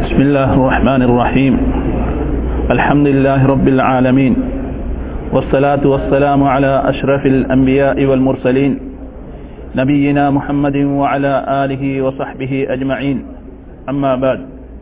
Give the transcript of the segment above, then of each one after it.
بسم الله الرحمن الرحيم الحمد لله رب العالمين والصلاة والسلام على أشرف الأنبياء والمرسلين نبينا محمد وعلى آله وصحبه أجمعين أما بعد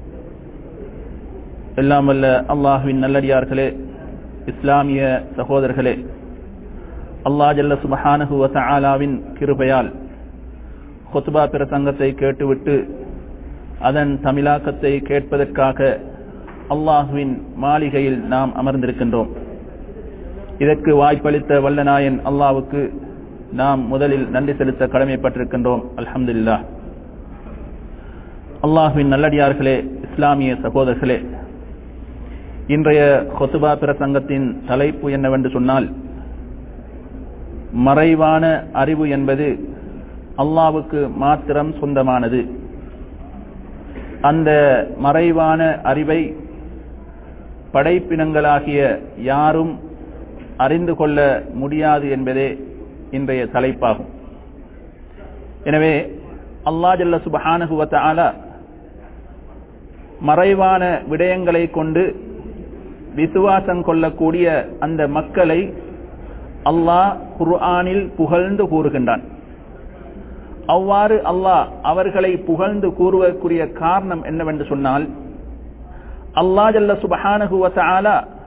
எல்லாம் வல்ல அல்லாஹுவின் நல்லடியார்களே இஸ்லாமிய சகோதரர்களே அல்லா ஜல்ல சுபஹானஹு வதஆலாவின் கிருபையால் ஹுத்பா பிரசங்கத்தை கேட்டுவிட்டு அதன் தமிழாக்கத்தை கேட்பதற்காக அல்லாஹுவின் மாளிகையில் நாம் அமர்ந்திருக்கின்றோம் இதற்கு வாய்ப்பளித்த வல்லநாயன் அல்லாவுக்கு நாம் முதலில் நன்றி செலுத்த கடமைப்பட்டிருக்கின்றோம் அல்ஹம்துல்லா அல்லாஹுவின் நல்லடியார்களே இஸ்லாமிய சகோதரர்களே இன்றைய கொத்துபா பிரசங்கத்தின் தலைப்பு என்னவென்று சொன்னால் மறைவான அறிவு என்பது அல்லாவுக்கு மாத்திரம் சொந்தமானது அந்த மறைவான அறிவை படைப்பினங்களாகிய யாரும் அறிந்து கொள்ள முடியாது என்பதே இன்றைய தலைப்பாகும் எனவே அல்லா ஜல்ல சுபஹானுகுவத்த ஆலா மறைவான விடயங்களை கொண்டு விசுவாசம் கொள்ளக்கூடிய அந்த மக்களை அல்லாஹ் குர்ஆனில் புகழ்ந்து கூறுகின்றான் அவ்வாறு அல்லாஹ் அவர்களை புகழ்ந்து கூறுவதற்குரிய காரணம் என்னவென்று சொன்னால் அல்லா ஜல்ல சுபஹானகுவல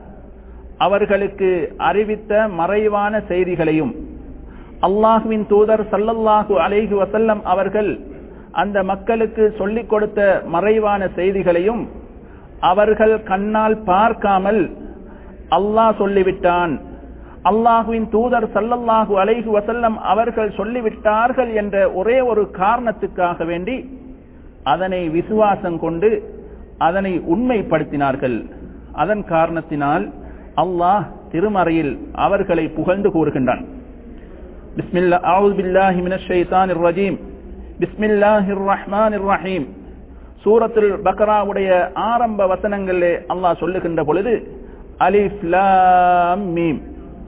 அவர்களுக்கு அறிவித்த மறைவான செய்திகளையும் அல்லாஹுவின் தூதர் சல்லல்லாஹு அலைஹி வசல்லம் அவர்கள் அந்த மக்களுக்கு சொல்லிக் கொடுத்த மறைவான செய்திகளையும் அவர்கள் கண்ணால் பார்க்காமல் அல்லாஹ் சொல்லிவிட்டான் அல்லாஹுவின் தூதர் சல்லல்லாஹு அலைஹு வசல்லம் அவர்கள் சொல்லிவிட்டார்கள் என்ற ஒரே ஒரு காரணத்துக்காக வேண்டி அதனை விசுவாசம் கொண்டு அதனை உண்மைப்படுத்தினார்கள் அதன் காரணத்தினால் அல்லாஹ் திருமறையில் அவர்களை புகழ்ந்து கூறுகின்றான் பிஸ்மில்லா அவுது பில்லாஹி மினஷ் ஷைத்தானிர் ரஜீம் பிஸ்மில்லாஹிர் ரஹ்மானிர் ரஹீம் சூரத்துல் பக்ராவுடைய ஆரம்ப வசனங்களிலே அல்லாஹ் சொல்லுகின்ற பொழுது அலிஃப் லாம் மீம்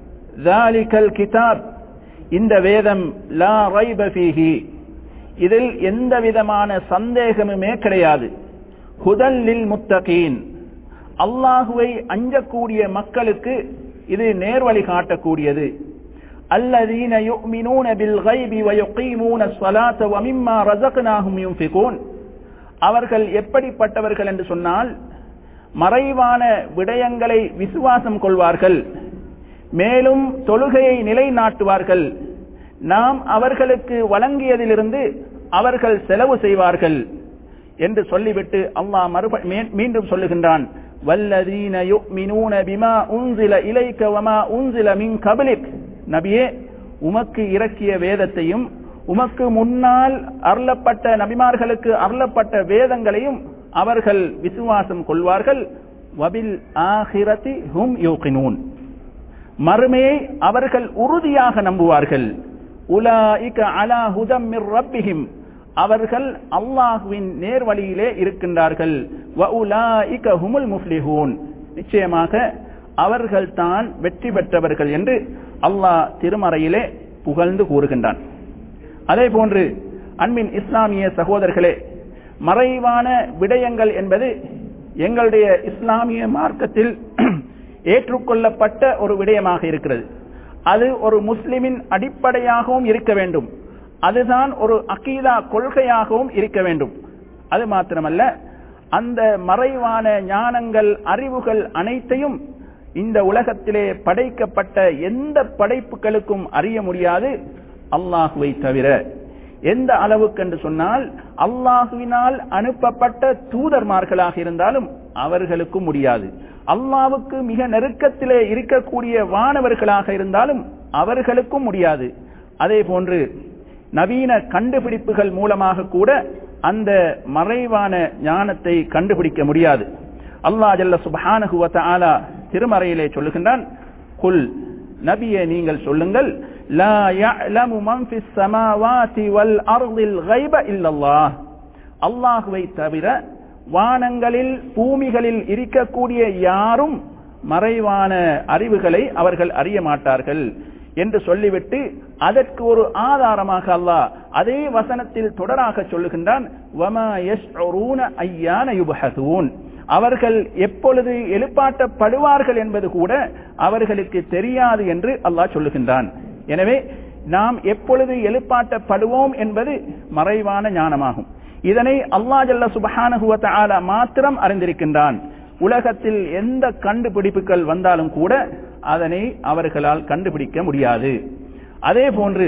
ஜாலிகல் கிதாப் இந்த வேதம் லா ரைப ஃபீஹி இதில் எந்த விதமான சந்தேகமுமே கிடையாது ஹுதல்லில் முத்தகீன் அல்லாஹுவை அஞ்சக்கூடிய மக்களுக்கு இது நேர்வழி காட்டக்கூடியது الذين يؤمنون بالغيب ويقيمون الصلاة ومما رزقناهم ينفقون அவர்கள் எப்படிப்பட்டவர்கள் என்று சொன்னால் மறைவான விடயங்களை விசுவாசம் கொள்வார்கள் மேலும் தொழுகையை நிலைநாட்டுவார்கள் நாம் அவர்களுக்கு வழங்கியதிலிருந்து அவர்கள் செலவு செய்வார்கள் என்று சொல்லிவிட்டு அல்லாஹ் மறுப மீண்டும் சொல்லுகின்றான் வல்லதீன யுமினூன பிமா உன்சில இலைக்க வமா உன்சில மின் கபலிக் நபியே உமக்கு இறக்கிய வேதத்தையும் உமக்கு முன்னால் அருளப்பட்ட நபிமார்களுக்கு அருளப்பட்ட வேதங்களையும் அவர்கள் விசுவாசம் கொள்வார்கள் வபில் ஆஹிரதி ஹும் யோகினூன் மறுமையை அவர்கள் உறுதியாக நம்புவார்கள் உலாஇக அலா ஹுதம் மிர் ரப்பிஹிம் அவர்கள் அல்லாஹுவின் நேர்வழியிலே இருக்கின்றார்கள் வ உலாஇக ஹுமுல் முஃப்லிஹூன் நிச்சயமாக அவர்கள் தான் வெற்றி பெற்றவர்கள் என்று அல்லாஹ் திருமறையிலே புகழ்ந்து கூறுகின்றான் அதே போன்று அன்பின் இஸ்லாமிய சகோதரர்களே மறைவான விடயங்கள் என்பது எங்களுடைய இஸ்லாமிய மார்க்கத்தில் ஏற்றுக்கொள்ளப்பட்ட ஒரு விடயமாக இருக்கிறது அது ஒரு முஸ்லிமின் அடிப்படையாகவும் இருக்க வேண்டும் அதுதான் ஒரு அகீதா கொள்கையாகவும் இருக்க வேண்டும் அது மாத்திரமல்ல அந்த மறைவான ஞானங்கள் அறிவுகள் அனைத்தையும் இந்த உலகத்திலே படைக்கப்பட்ட எந்த படைப்புகளுக்கும் அறிய முடியாது அல்லாஹுவை தவிர எந்த அளவுக்கு என்று சொன்னால் அல்லாஹுவினால் அனுப்பப்பட்ட தூதர்மார்களாக இருந்தாலும் அவர்களுக்கும் முடியாது அல்லாவுக்கு மிக நெருக்கத்திலே இருக்கக்கூடிய வானவர்களாக இருந்தாலும் அவர்களுக்கும் முடியாது அதே போன்று நவீன கண்டுபிடிப்புகள் மூலமாக கூட அந்த மறைவான ஞானத்தை கண்டுபிடிக்க முடியாது அல்லா ஜல்ல சுபானகுவத்த ஆலா திருமறையிலே சொல்லுகின்றான் குல் நபியே நீங்கள் சொல்லுங்கள் லா يعلم من في السماوات والارض الغيب الا الله அல்லாஹ்வை தவிர வானங்களில் பூமிகளில் இருக்கக்கூடிய யாரும் மறைவான அறிவுகளை அவர்கள் அறிய மாட்டார்கள் என்று சொல்லிவிட்டு அதற்கு ஒரு ஆதாரமாக அல்லாஹ் அதே வசனத்தில் தொடராக சொல்லுகின்றான் வமா யஷ்உரூன அய்யான யுபஹதூன் அவர்கள் எப்பொழுது எழுப்பாட்டப்படுவார்கள் என்பது கூட அவர்களுக்கு தெரியாது என்று அல்லாஹ் சொல்லுகின்றான் எனவே நாம் எப்பொழுது எழுப்பாட்டப்படுவோம் என்பது மறைவான ஞானமாகும் இதனை அல்லா ஜல்ல சுபஹானஹுவ தஆலா மாத்திரம் அறிந்திருக்கின்றான் உலகத்தில் எந்த கண்டுபிடிப்புகள் வந்தாலும் கூட அதனை அவர்களால் கண்டுபிடிக்க முடியாது அதே போன்று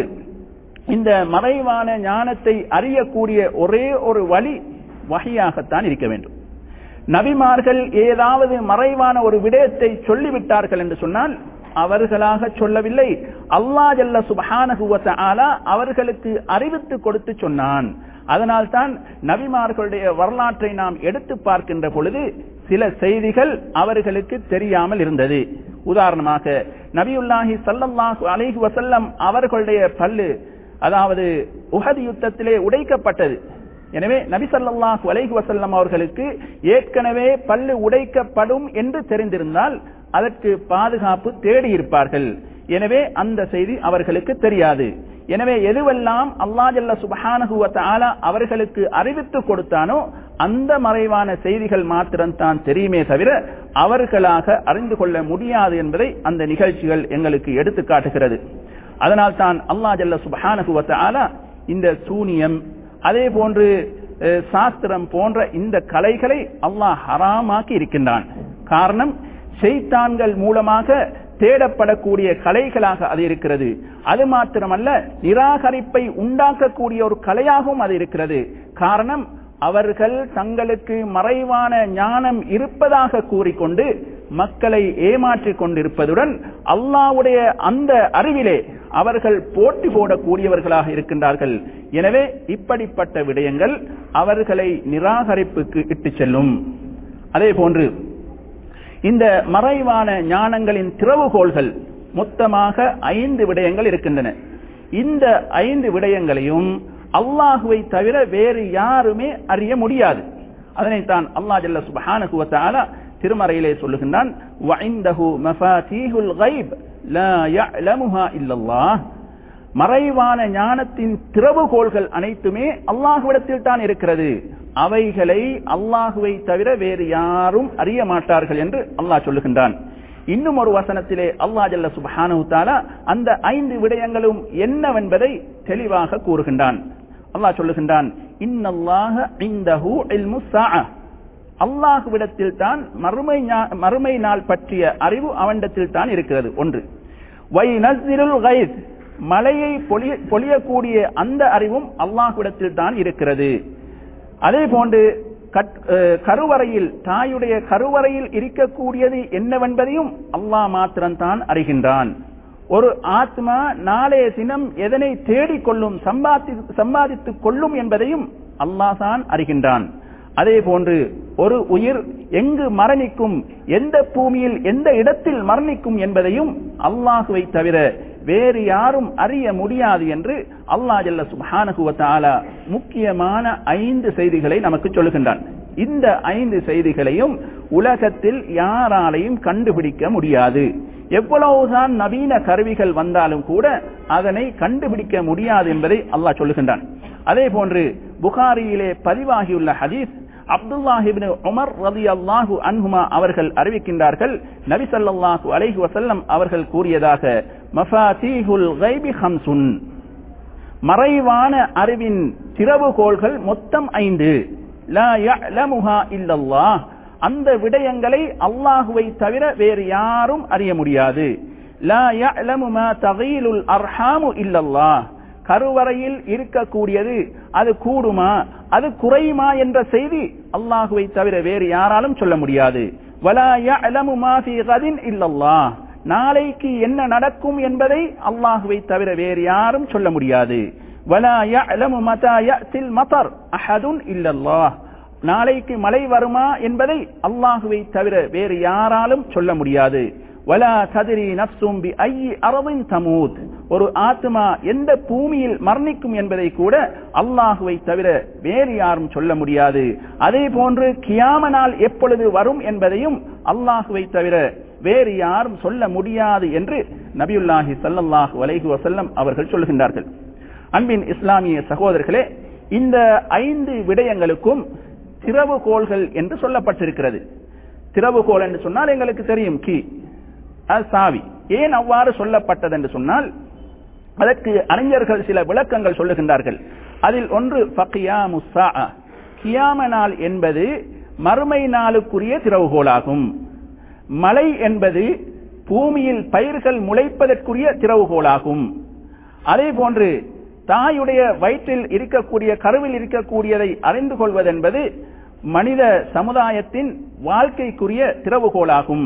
இந்த மறைவான ஞானத்தை அறியக்கூடிய ஒரே ஒரு வழி வகையாகத்தான் இருக்க வேண்டும் நபிமார்கள் ஏதாவது மறைவான ஒரு விடயத்தை சொல்லிவிட்டார்கள் என்று சொன்னால் அவர்களாக சொல்லவில்லை அல்லா ஜல்ல சுபஹானகுவத்த ஆலா அவர்களுக்கு அறிவித்து கொடுத்து சொன்னான் அதனால்தான் நபிமார்களுடைய வரலாற்றை நாம் எடுத்து பார்க்கின்ற பொழுது சில செய்திகள் அவர்களுக்கு தெரியாமல் இருந்தது உதாரணமாக நபியுல்லாஹி சல்லல்லாஹு அலைஹி வசல்லம் அவர்களுடைய பல்லு அதாவது உஹது யுத்தத்திலே உடைக்கப்பட்டது எனவே நபி சல்லாஹு அலைஹி வசல்லம் அவர்களுக்கு ஏற்கனவே பல்லு உடைக்கப்படும் என்று தெரிந்திருந்தால் அதற்கு பாதுகாப்பு தேடி இருப்பார்கள் எனவே அந்த செய்தி அவர்களுக்கு தெரியாது எனவே எதுவெல்லாம் அல்லா ஜல்ல சுபஹானகுவத்த ஆலா அவர்களுக்கு அறிவித்து கொடுத்தானோ அந்த மறைவான செய்திகள் மாத்திரம்தான் தெரியுமே தவிர அவர்களாக அறிந்து கொள்ள முடியாது என்பதை அந்த நிகழ்ச்சிகள் எங்களுக்கு எடுத்து காட்டுகிறது அதனால் தான் அல்லா ஜல்ல சுபஹானகுவத்த ஆலா இந்த சூனியம் அதே போன்று சாஸ்திரம் போன்ற இந்த கலைகளை அல்லாஹ் ஹராமாக்கி இருக்கின்றான் காரணம் செய்தான்கள் மூலமாக தேடப்படக்கூடிய கலைகளாக அது இருக்கிறது அது மாத்திரமல்ல நிராகரிப்பை உண்டாக்கக்கூடிய ஒரு கலையாகவும் அது இருக்கிறது காரணம் அவர்கள் தங்களுக்கு மறைவான ஞானம் இருப்பதாக கூறிக்கொண்டு மக்களை ஏமாற்றிக் கொண்டிருப்பதுடன் அல்லாவுடைய அந்த அறிவிலே அவர்கள் போட்டி போடக்கூடியவர்களாக இருக்கின்றார்கள் எனவே இப்படிப்பட்ட விடயங்கள் அவர்களை நிராகரிப்புக்கு இட்டு செல்லும் அதே போன்று இந்த மறைவான ஞானங்களின் திறவுகோள்கள் மொத்தமாக ஐந்து விடயங்கள் இருக்கின்றன இந்த ஐந்து விடயங்களையும் அல்லாஹுவை தவிர வேறு யாருமே அறிய முடியாது அதனைத்தான் அல்லா ஜல்ல சுபஹானகுவத்தால திருமறையிலே சொல்லுகின்றான் வஐந்தஹு மஃபாதீஹுல் கைப் லா யஅலமுஹா இல்லல்லாஹ் மறைவான ஞானத்தின் திறவுகோள்கள் அனைத்துமே அல்லாஹுவிடத்தில் தான் இருக்கிறது அவைகளை அல்லாஹுவை தவிர வேறு யாரும் அறிய மாட்டார்கள் என்று அல்லாஹ் சொல்லுகின்றான் இன்னும் ஒரு வசனத்திலே அல்லா ஜல்ல சுபஹானு தாலா அந்த ஐந்து விடயங்களும் என்னவென்பதை தெளிவாக கூறுகின்றான் அல்லாஹ் சொல்லுகின்றான் இன்னல்லாஹ இந்தஹு இல்மு ஸாஅ அல்லாஹுவிடத்தில் தான் மறுமை மறுமை நாள் பற்றிய அறிவு அவனிடத்தில் தான் இருக்கிறது ஒன்று வை நஸ்ஸிலுல் கைஸ் மலையை பொழிய பொழியக்கூடிய அந்த அறிவும் அல்லாஹுவிடத்தில் தான் இருக்கிறது அதே போன்று கருவறையில் தாயுடைய கருவறையில் இருக்கக்கூடியது என்னவென்பதையும் அல்லாஹ் மாத்திரம்தான் அறிகின்றான் ஒரு ஆத்மா நாளைய தினம் எதனை தேடிக்கொள்ளும் சம்பாதி சம்பாதித்துக் கொள்ளும் என்பதையும் அல்லாஹ் தான் அறிகின்றான் அதே போன்று ஒரு உயிர் எங்கு மரணிக்கும் எந்த பூமியில் எந்த இடத்தில் மரணிக்கும் என்பதையும் அல்லாஹுவை தவிர வேறு யாரும் அறிய முடியாது என்று அல்லா ஜல்ல சுபானகுவத்தாலா முக்கியமான ஐந்து செய்திகளை நமக்கு சொல்லுகின்றான் இந்த ஐந்து செய்திகளையும் உலகத்தில் யாராலையும் கண்டுபிடிக்க முடியாது எவ்வளவுதான் நவீன கருவிகள் வந்தாலும் கூட அதனை கண்டுபிடிக்க முடியாது என்பதை அல்லாஹ் சொல்லுகின்றான் அதே போன்று புகாரியிலே பதிவாகியுள்ள ஹதீஸ் அப்துல்லாஹிபின் உமர் ரதி அல்லாஹு அன்ஹுமா அவர்கள் அறிவிக்கின்றார்கள் நபி சல்லாஹு அலைஹி வசல்லம் அவர்கள் கூறியதாக மஃபாதீஹுல் கைபி ஹம்சுன் மறைவான அறிவின் திறவுகோள்கள் மொத்தம் ஐந்து லா யஅலமுஹா இல்லல்லாஹ் அந்த விடயங்களை அல்லாஹுவை தவிர வேறு யாரும் அறிய முடியாது லா யஅலமு மா தகீலுல் அர்ஹாமு இல்லல்லாஹ் கருவறையில் இருக்கக்கூடியது அது கூடுமா அது குறையுமா என்ற செய்தி அல்லாஹுவை தவிர வேறு யாராலும் சொல்ல முடியாது வலா யஅலமு மா ஃபீ கதின் இல்லல்லாஹ் நாளைக்கு என்ன நடக்கும் என்பதை அல்லாஹுவை தவிர வேறு யாரும் சொல்ல முடியாது வலா யஅலமு மதா யஅத்தில் மதர் அஹதுன் இல்லல்லாஹ் நாளைக்கு மழை வருமா என்பதை அல்லாஹுவை தவிர வேறு யாராலும் சொல்ல முடியாது வலா கதிரி நப்சும் பி ஐ அரவின் தமூத் ஒரு ஆத்மா எந்த பூமியில் மரணிக்கும் என்பதை கூட அல்லாஹுவை தவிர வேறு யாரும் சொல்ல முடியாது அதே போன்று கியாம நாள் எப்பொழுது வரும் என்பதையும் அல்லாஹுவை தவிர வேறு யாரும் சொல்ல முடியாது என்று நபியுல்லாஹி ஸல்லல்லாஹு அலைஹி வஸல்லம் அவர்கள் சொல்கின்றார்கள் அன்பின் இஸ்லாமிய சகோதரர்களே இந்த ஐந்து விடயங்களுக்கும் திறவுகோள்கள் என்று சொல்லப்பட்டிருக்கிறது திறவுகோல் என்று சொன்னால் எங்களுக்கு தெரியும் கி அது சாவி ஏன் அவ்வாறு சொல்லப்பட்டது என்று சொன்னால் அதற்கு அறிஞர்கள் சில விளக்கங்கள் சொல்லுகின்றார்கள் அதில் ஒன்று ஃபக்கியாமு ஸாஅ. கியாம நாள் என்பது மறுமை நாளுக்குரிய திறவுகோலாகும் மழை என்பது பூமியில் பயிர்கள் முளைப்பதற்குரிய திறவுகோலாகும் அதே போன்று தாயுடைய வயிற்றில் இருக்கக்கூடிய கருவில் இருக்கக்கூடியதை அறிந்து கொள்வதென்பது மனித சமுதாயத்தின் வாழ்க்கைக்குரிய திறவுகோலாகும்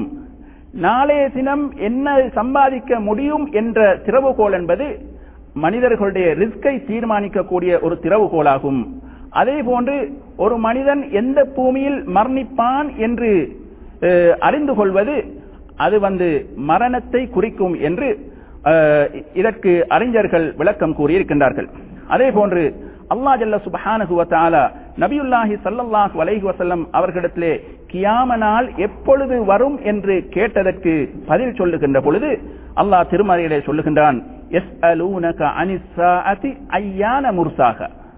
நாளைய தினம் என்ன சம்பாதிக்க முடியும் என்ற திறவுகோல் என்பது மனிதர்களுடைய ரிஸ்கை தீர்மானிக்கக்கூடிய ஒரு திறவுகோலாகும் அதே போன்று ஒரு மனிதன் எந்த பூமியில் மரணிப்பான் என்று அஹ், அறிந்து கொள்வது அது வந்து மரணத்தை குறிக்கும் என்று அஹ், இதற்கு அறிஞர்கள் விளக்கம் கூறியிருக்கின்றார்கள் அதே போன்று அல்லாஹ் ஜல்ல சுப்ஹானஹு வ தஆலா நபியுல்லாஹி ஸல்லல்லாஹு அலைஹி வஸல்லம் அவர்களிடத்திலே கியாம நாள் எப்பொழுது வரும் என்று கேட்டதற்கு பதில் சொல்லுகின்ற பொழுது அல்லாஹ் திருமறையிலே சொல்லுகின்றான் யஸ்அலூனக அனிஸ் ஸாஅதி அய்யான முர்சாக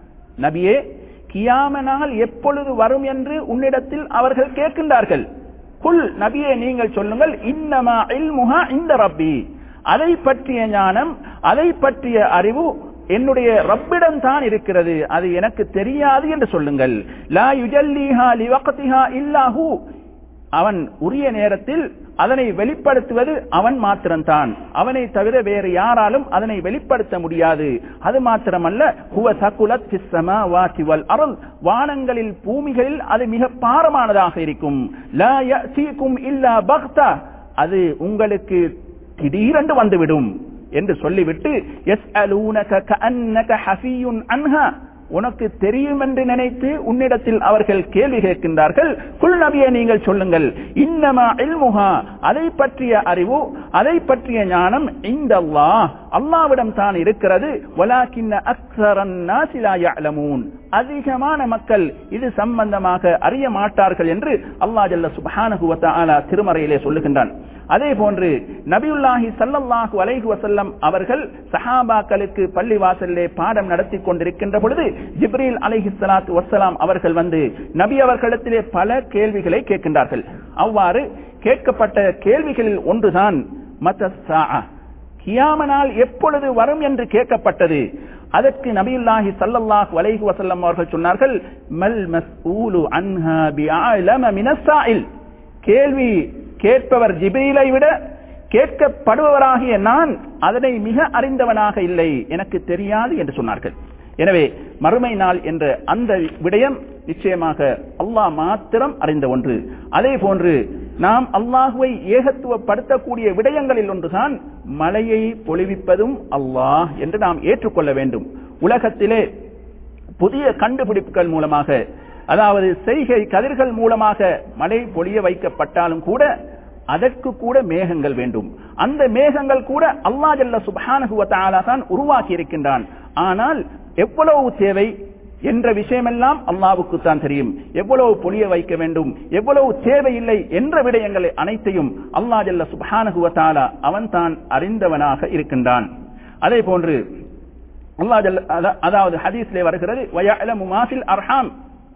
நபியே கியாம நாள் எப்பொழுது வரும் என்று உன்னிடத்தில் அவர்கள் கேட்கின்றார்கள் குல் நபியே நீங்கள் சொல்லுங்கள் இன்னமா இல்முஹா இந்த ரப்பி அதை பற்றிய ஞானம் அதை பற்றிய அறிவு என்னுடைய ரப்பிடம் தான் இருக்கிறது அது எனக்கு தெரியாது என்று சொல்லுங்கள் லா யுஜல்லிஹா லிவக்திஹா இல்லாஹு அவன் உரிய நேரத்தில் அதனை வெளிப்படுத்துவது அவன் மாத்திரம்தான் அவனை தவிர வேறு யாராலும் அதனை வெளிப்படுத்த முடியாது அது மாத்திரமல்ல ஹுவ சகுலத் ஃபிஸ் ஸமாவாதி வல் அர்த் வானங்களில் பூமிகளில் அது மிக பாரமானதாக இருக்கும் லா யஸீகும் இல்லா பக்தா அது உங்களுக்கு திடீரென்று வந்துவிடும் என்று சொல்லிவிட்டு எஸ் அலூனக கஅன்னக ஹஃபியுன் அன்ஹா உனக்கு தெரியும் என்று நினைத்து உன்னிடத்தில் அவர்கள் கேள்வி கேட்கின்றார்கள் குல் நபியை நீங்கள் சொல்லுங்கள் இன்னமா இல்முஹா அதை பற்றிய அறிவு அதை பற்றிய ஞானம் இந்த அல்லாஹ் அல்லாவிடம் தான் இருக்கிறது வலாக்கின்ன அக்ஸரன் நாசி லா யஅலமூன் அதிகமான மக்கள் இது சம்பந்தமாக அறிய மாட்டார்கள் என்று அல்லாஹ் ஜல்ல சுப்ஹானஹு வ தஆலா திருமறையிலே சொல்லுகின்றான் அதே போன்று நபியுல்லாஹி ஸல்லல்லாஹு அலைஹி வஸல்லம் அவர்கள் சஹாபாக்களுக்கு பள்ளி வாசலிலே பாடம் நடத்தி கொண்டிருக்கின்ற பொழுது ஜிப்ரீல் அலைஹி ஸலாத்து வஸ்ஸலாம் அவர்கள் வந்து நபி அவர்களிடத்திலே பல கேள்விகளை கேட்கின்றார்கள் அவ்வாறு கேட்கப்பட்ட கேள்விகளில் ஒன்றுதான் மத்தஸ்ஸாஅ கியாம நாள் எப்பொழுது வரும் என்று கேட்கப்பட்டது அதற்கு நபியுல்லாஹி ஸல்லல்லாஹு அலைஹி வஸல்லம் அவர்கள் சொன்னார்கள் மல் மஸ்ஊலு அன்ஹா பிஅலம மினஸ் ஸாயில் கேள்வி கேட்பவர் ஜிப்ரீலை விட கேட்கப்படுபவராகிய நான் அதனை மிக அறிந்தவனாக இல்லை எனக்கு தெரியாது என்று சொன்னார்கள் எனவே மறுமை நாள் என்ற அந்த விடயம் நிச்சயமாக அல்லாஹ் மாத்திரம் அறிந்த ஒன்று அதே போன்று நாம் அல்லாஹுவை ஏகத்துவப்படுத்தக்கூடிய விடயங்களில் ஒன்றுதான் மலையை பொழிவிப்பதும் அல்லாஹ் என்று நாம் ஏற்றுக்கொள்ள வேண்டும் உலகத்திலே புதிய கண்டுபிடிப்புகள் மூலமாக அதாவது செய்கை கதிர்கள் மூலமாக மழை பொழிய வைக்கப்பட்டாலும் கூட அதற்கு கூட மேகங்கள் வேண்டும் அந்த மேகங்கள் கூட அல்லா ஜல்ல சுப்ஹானஹு வ தஆலா தான் உருவாக்கி இருக்கின்றான் ஆனால் எவ்வளவு தேவை என்ற விஷயமெல்லாம் அல்லாவுக்கு தான் தெரியும் எவ்வளவு பொழிய வைக்க வேண்டும் எவ்வளவு தேவையில்லை என்ற விடயங்களை அனைத்தையும் அல்லா ஜல்ல சுப்ஹானஹு வ தஆலா அவன் தான் அறிந்தவனாக இருக்கின்றான் அதே போன்று அல்லாஹ் ஜல்ல அதா- அதாவது ஹதீஸ்லே வருகிறது வயஅலமு மாஃபில் அர்ஹாம்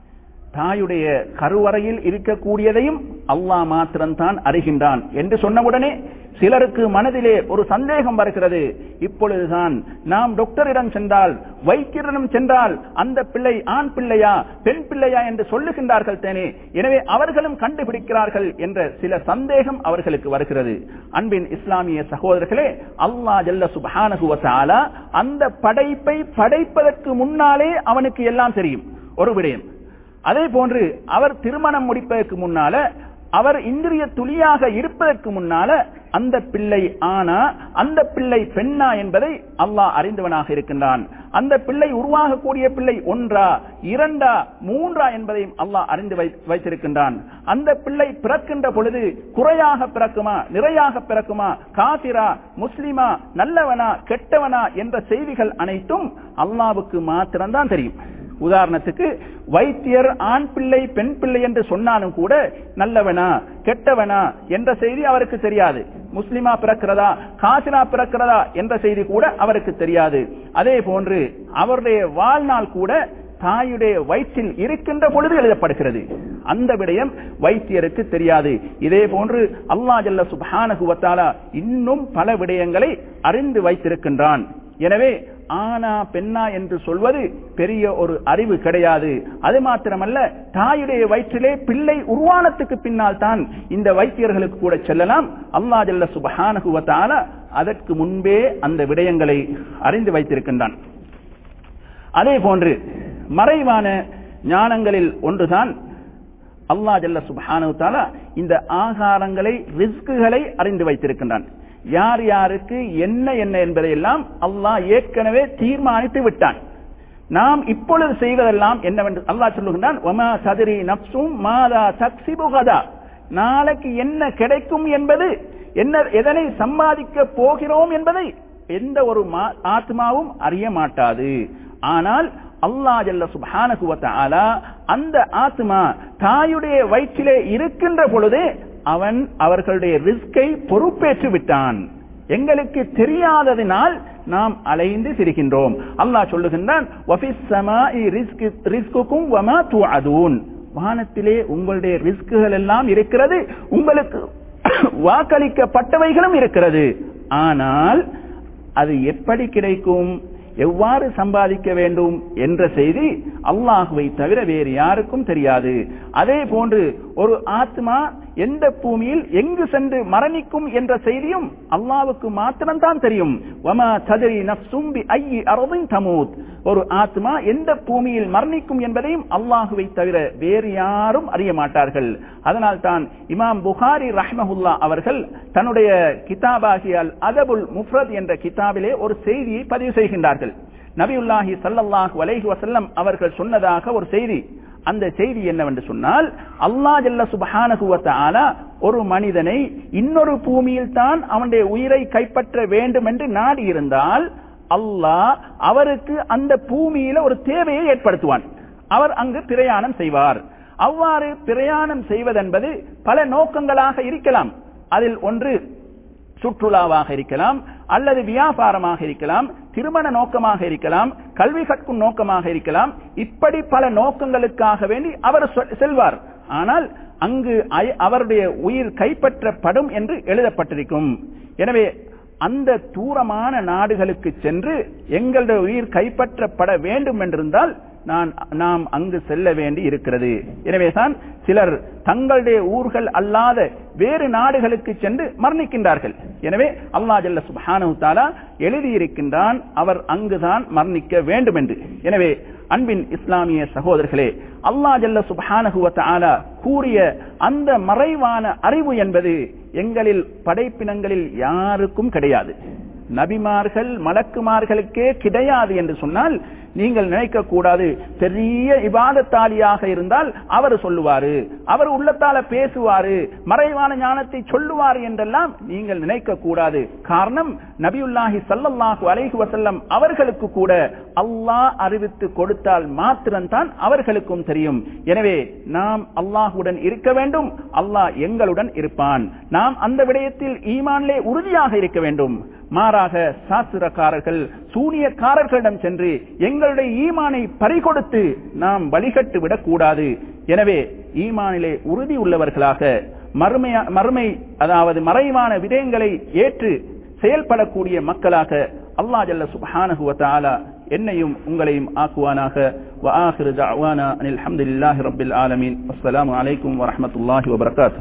தாயுடைய கருவறையில் இருக்கக்கூடியதையும் அல்லாஹ் மாத்திரம்தான் அறிகின்றான் என்று சொன்னவுடனே சிலருக்கு மனதிலே ஒரு சந்தேகம் வருகிறது இப்பொழுதுதான் நாம் டாக்டரிடம் சென்றால் வைத்தியரிடம் சென்றால் அந்த பிள்ளை ஆண் பிள்ளையா பெண் பிள்ளையா என்று சொல்லுகின்றார்கள் தேனே எனவே அவர்களும் கண்டுபிடிக்கிறார்கள் என்ற சில சந்தேகம் அவர்களுக்கு வருகிறது அன்பின் இஸ்லாமிய சகோதரர்களே அல்லாஹ் ஜல்ல சுப்ஹானஹு வ தஆலா அந்த படைப்பை படைப்பதற்கு முன்னாலே அவனுக்கு எல்லாம் தெரியும் ஒரு விடயம் அதே போன்று அவர் திருமணம் முடிப்பதற்கு முன்னால அவர் இந்திரிய துளியாக இருப்பதற்கு முன்னால அந்த பிள்ளை ஆனா அந்த பிள்ளை பெண்ணா என்பதை அல்லாஹ் அறிந்தவனாக இருக்கின்றான் அந்த பிள்ளை உருவாகக்கூடிய பிள்ளை ஒன்றா இரண்டா மூன்றா என்பதையும் அல்லாஹ் அறிந்து வை- வைத்திருக்கின்றான் அந்த பிள்ளை பிறக்கின்ற பொழுது குறையாக பிறக்குமா நிறையாக பிறக்குமா காபிரா முஸ்லிமா நல்லவனா கெட்டவனா என்ற செய்திகள் அனைத்தும் அல்லாவுக்கு மாத்திரம்தான் தெரியும் உதாரணத்துக்கு வைத்தியர் ஆண் பிள்ளை பெண் பிள்ளை என்று சொன்னாலும் கூட நல்லவனா கெட்டவனா என்ற செய்தி அவருக்கு தெரியாது முஸ்லிமா பிறக்கிறதா காசினா பிறக்கிறதா என்ற செய்தி கூட அவருக்கு தெரியாது அதே போன்று அவருடைய வாழ்நாள் கூட தாயுடைய வயிற்றில் இருக்கின்ற பொழுது எழுதப்படுகிறது அந்த விடயம் வைத்தியருக்கு தெரியாது இதே போன்று அல்லா ஜல்ல சுபானகுவத்தாலா இன்னும் பல விடயங்களை அறிந்து வைத்திருக்கின்றான் எனவே ஆனா பெண்ணா என்று சொல்வது பெரிய ஒரு அறிவு கிடையாது அது மாத்திரமல்ல தாயுடைய வயிற்றிலே பிள்ளை உருவானத்துக்கு பின்னால் தான் இந்த வைத்தியர்களுக்கு கூட செல்லலாம் அல்லா ஜல்ல சுபஹானகுவத்தால அதற்கு முன்பே அந்த விடயங்களை அறிந்து வைத்திருக்கின்றான் அதே போன்று மறைவான ஞானங்களில் ஒன்றுதான் அல்லா ஜல்ல சுபானு இந்த ஆகாரங்களை ரிஸ்குகளை அறிந்து வைத்திருக்கின்றான் யார் யாருக்கு என்ன என்ன என்பதையெல்லாம் அல்லாஹ் ஏற்கனவே தீர்மானித்து விட்டான் நாம் இப்பொழுது செய்வதெல்லாம் என்னவென்று அல்லாஹ் சொல்லுகின்றான் ஒமா சதுரி நப்சும் மாதா தக்சிபுகதா நாளைக்கு என்ன கிடைக்கும் என்பது என்ன எதனை சம்பாதிக்க போகிறோம் என்பதை எந்த ஒரு ஆத்மாவும் அறிய மாட்டாது ஆனால் அல்லா ஜல்ல சுபானகுவத்தாலா அந்த ஆத்மா தாயுடைய வயிற்றிலே இருக்கின்ற பொழுதே அவன் அவர்களுடைய ரிஸ்கை பொறுப்பேற்று விட்டான் எங்களுக்கு தெரியாததினால் நாம் அலைந்து திரிகின்றோம் அல்லாஹ் சொல்லுகின்றான் வானத்திலே உங்களுடைய ரிஸ்குகள் எல்லாம் இருக்கிறது உங்களுக்கு வாக்களிக்கப்பட்டவைகளும் இருக்கிறது ஆனால் அது எப்படி கிடைக்கும் எவ்வாறு சம்பாதிக்க வேண்டும் என்ற செய்தி அல்லாஹுவை தவிர வேறு யாருக்கும் தெரியாது அதே போன்று ஒரு ஆத்மா எந்த பூமியில் எங்கு சென்று மரணிக்கும் என்ற செய்தியும் அல்லாவுக்கு மாத்திரம்தான் தெரியும் தமூத் ஒரு ஆத்மா எந்த பூமியில் மரணிக்கும் என்பதையும் அல்லாஹுவை தவிர வேறு யாரும் அறிய மாட்டார்கள் அதனால் தான் இமாம் புகாரி ரஹ்மஹுல்லா அவர்கள் தன்னுடைய கிதாபாகிய அல் அதபுல் முஃப்ரத் என்ற கிதாபிலே ஒரு செய்தியை பதிவு செய்கின்றார்கள் நபியுல்லாஹி சல்லல்லாஹு அலைஹி வசல்லம் அவர்கள் சொன்னதாக ஒரு செய்தி அந்த செய்தி என்னவென்று சொன்னால் அல்லா ஜல்ல சுபஹானகுவத்தால ஒரு மனிதனை இன்னொரு பூமியில் தான் அவனுடைய உயிரை கைப்பற்ற வேண்டும் என்று நாடி இருந்தால் அல்லாஹ் அவருக்கு அந்த பூமியில ஒரு தேவையை ஏற்படுத்துவான் அவர் அங்கு பிரயாணம் செய்வார் அவ்வாறு பிரயாணம் செய்வதென்பது பல நோக்கங்களாக இருக்கலாம் அதில் ஒன்று சுற்றுலாவாக இருக்கலாம் அல்லது வியாபாரமாக இருக்கலாம் திருமண நோக்கமாக இருக்கலாம் கல்வி கற்கும் நோக்கமாக இருக்கலாம் இப்படி பல நோக்கங்களுக்காக வேண்டி அவர் செல்வார் ஆனால் அங்கு அவருடைய உயிர் கைப்பற்றப்படும் என்று எழுதப்பட்டிருக்கும் எனவே அந்த தூரமான நாடுகளுக்கு சென்று எங்களுடைய உயிர் கைப்பற்றப்பட வேண்டும் என்றிருந்தால் நான் நாம் அங்கு செல்ல வேண்டி இருக்கிறது எனவேதான் சிலர் தங்களுடைய ஊர்கள் அல்லாத வேறு நாடுகளுக்கு சென்று மரணிக்கின்றார்கள் எனவே அல்லா ஜல்ல சுபானு தாலா எழுதியிருக்கின்றான் அவர் அங்குதான் மரணிக்க வேண்டும் என்று எனவே அன்பின் இஸ்லாமிய சகோதரர்களே அல்லா ஜல்ல சுபானகுவ கூறிய அந்த மறைவான அறிவு என்பது எங்களில் படைப்பினங்களில் யாருக்கும் கிடையாது நபிமார்கள் மலக்குமார்களுக்கே கிடையாது என்று சொன்னால் நீங்கள் நினைக்க கூடாது பெரிய இபாதத்தாலியாக இருந்தால் அவர் சொல்லுவாரு அவர் உள்ளத்தால பேசுவாரு மறைவான ஞானத்தை சொல்லுவார் என்றெல்லாம் நீங்கள் நினைக்க கூடாது காரணம் நபியுல்லாஹி சல்லல்லாஹு அலைஹி வசல்லம் அவர்களுக்கு கூட அல்லாஹ் அறிவித்து கொடுத்தால் மாத்திரம்தான் அவர்களுக்கும் தெரியும் எனவே நாம் அல்லாஹுடன் இருக்க வேண்டும் அல்லாஹ் எங்களுடன் இருப்பான் நாம் அந்த விடயத்தில் ஈமான்லே உறுதியாக இருக்க வேண்டும் மாறாக சாஸ்திரக்காரர்கள் சூனியக்காரர்களிடம் சென்று எங்களுடைய ஈமானை பறிகொடுத்து நாம் வழிகட்டு விடக்கூடாது எனவே ஈமானிலே உறுதி உள்ளவர்களாக மறுமை மறுமை அதாவது மறைவான விடயங்களை ஏற்று செயல்படக்கூடிய மக்களாக அல்லா ஜல்ல சுபஹானஹு வ தஆலா என்னையும் உங்களையும் ஆக்குவானாக வ ஆகிரு தஅவானா அனில் ஹம்துலில்லாஹி ரப்பில் ஆலமீன் அஸ்ஸலாமு அலைக்கும் வ ரஹ்மத்துல்லாஹி வ பரகாத்துஹு